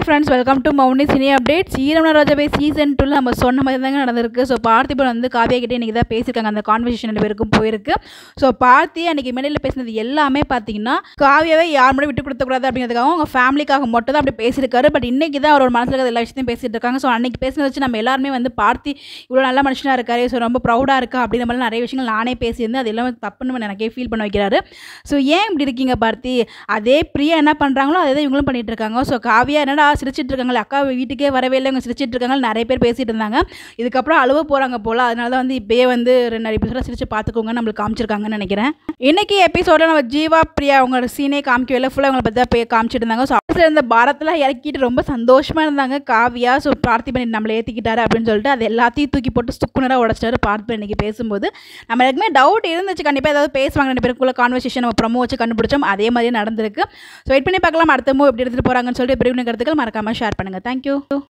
friends welcome to Mouni cine updates ஈரமன ராஜாபை season டூவில் நம்ம சொன்ன மாதிரி தாங்க நடந்திருக்கு ஸோ பார்த்திபன் வந்து காவியா கிட்டே இன்றைக்கி தான் பேசியிருக்காங்க அந்த கான்வர்சேஷன் ரெண்டு பேருக்கும் போயிருக்கு ஸோ பார்த்தி அன்றைக்கி மேடையில் பேசினது எல்லாமே பார்த்தீங்கன்னா காவியாவை யார் முன்னாடி விட்டு கொடுத்தக்கூடாது அப்படிங்கிறதுக்காக அவங்க ஃபேமிலிக்காக மட்டும் தான் அப்படி பேசியிருக்காரு பட் இன்றைக்கி தான் அவரோட மனசில் இருக்கிற எல்லா விஷயத்தையும் பேசிட்டு இருக்காங்க ஸோ அன்றைக்கி பேசினதை வச்சு நம்ம எல்லாருமே வந்து பார்த்தி இவ்வளோ நல்ல மனுஷனாக இருக்காரு ஸோ ரொம்ப ப்ரௌடாக இருக்கா அப்படிங்கிற மாதிரி நிறைய விஷயங்கள் நானே பேசியிருந்தேன் அது எல்லாமே தப்புன்னு எனக்கே ஃபீல் பண்ண வைக்கிறாரு ஸோ ஏன் இப்படி இருக்கீங்க பார்த்தி அதே பிரியா என்ன பண்ணுறாங்களோ அதே தான் இவங்களும் பண்ணிட்டு இருக்காங்க ஸோ காவியா என்னடா சிரிச்சிட்டு இருக்காங்களே அக்கா வீட்டுக்கே வரவே இல்லை இவங்க சிரிச்சிட்டு இருக்காங்க நிறைய பேர் பேசிட்டு இருந்தாங்க இதுக்கப்புறம் அழுவ போகிறாங்க போல் அதனால தான் வந்து இப்பயே வந்து ரெண்டு எபிசோட சிரிச்சு பார்த்துக்கோங்க நம்மளுக்கு காமிச்சிருக்காங்கன்னு நினைக்கிறேன் இன்னைக்கு எபிசோட நம்ம ஜீவா பிரியா அவங்க சீனே காமிக்கவே இல்லை ஃபுல்லாக அவங்கள பற்றி தான் போய் காமிச்சிட்டு இருந்தாங்க ஸோ ஆஃபீஸில் இருந்த பாரத்தில் இறக்கிட்டு ரொம்ப சந்தோஷமாக இருந்தாங்க காவியா ஸோ பார்த்திபன் நம்மளை ஏற்றிக்கிட்டாரு அப்படின்னு சொல்லிட்டு அது எல்லாத்தையும் தூக்கி போட்டு சுக்குனராக உடச்சிட்டாரு பார்த்திபன் இன்னைக்கு பேசும்போது நம்ம எல்லாருக்குமே டவுட் இருந்துச்சு கண்டிப்பாக ஏதாவது பேசுவாங்க ரெண்டு பேருக்குள்ள கான்வர்சேஷன் நம்ம ப்ரொமோ வச்சு கண்டுபிடிச்சோம் அதே மாதிரியே நடந்திருக்கு ஸோ வெயிட் பண்ணி பார்க்கலாம் அடுத்த மூவ் எப்படி எடுத்துகிட்டு போகிறாங்கன்னு சொல்லிட்டு பிரிவு கருத்துக்கள் மறக்காமல் ஷேர் பண்ணுங்கள் தேங்க்யூ